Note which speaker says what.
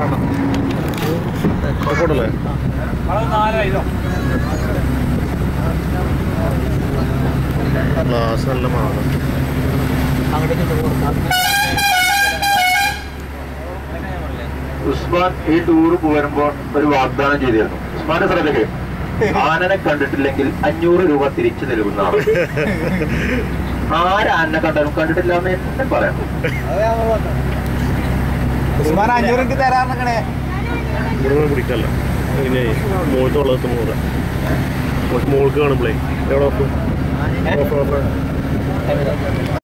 Speaker 1: പോട്ടല്ലേ glass നല്ല മാണം
Speaker 2: ഉസ്മാൻ ഈ ടൂർ പോരുമ്പോൾ ഒരു വാഗ്ദാനം ചെയ്തിരുന്നു ഉസ്മാന്റെ ശ്രദ്ധയ്ക്ക് ആനനെ കണ്ടിട്ടില്ലെങ്കിൽ അഞ്ഞൂറ് രൂപ തിരിച്ചു നൽകുന്നതാണ് ആരാനെ കണ്ടാലും കണ്ടിട്ടില്ല എന്ന് എന്നെ പറയാം
Speaker 3: ഉസ്മാൻ അഞ്ഞൂറ് എനിക്ക് തരാറിനേ
Speaker 1: ഇവിടെ പിടിക്കല്ല ഇനി മോൾക്ക് വെള്ളത്ത് മൂറ മോൾക്ക് കാണുമ്പോഴേ എവിടെ ഓഫ് ഓഫ് ഓഫ്